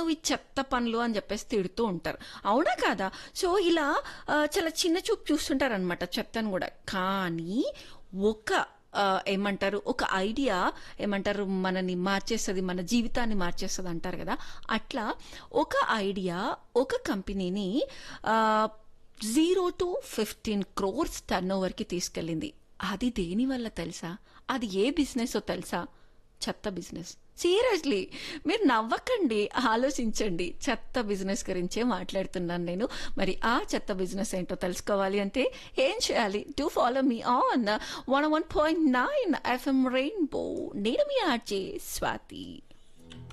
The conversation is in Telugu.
నువ్వు ఈ చెత్త పనులు అని చెప్పేసి తిడుతూ ఉంటారు అవునా కాదా సో ఇలా ఆ, చాలా చిన్న చూపు చూస్తుంటారు అనమాట చెత్తను కూడా కానీ ఒక ఆ, ఏమంటారు ఒక ఐడియా ఏమంటారు మనని మార్చేస్తుంది మన జీవితాన్ని మార్చేస్తుంది అంటారు కదా అట్లా ఒక ఐడియా ఒక కంపెనీని జీరో టు ఫిఫ్టీన్ క్రోర్స్ టర్న్ ఓవర్కి తీసుకెళ్ళింది అది దేని వల్ల తెలుసా అది ఏ బిజినెస్ తెలుసా చెత్త బిజినెస్ సీరియస్లీ మీరు నవ్వకండి ఆలోచించండి చెత్త బిజినెస్ గురించే మాట్లాడుతున్నాను నేను మరి ఆ చెత్త బిజినెస్ ఏంటో తెలుసుకోవాలి అంటే ఏం చేయాలి to follow me on one one point nine FM Rainbow నేను మీ ఆర్జే స్వాతి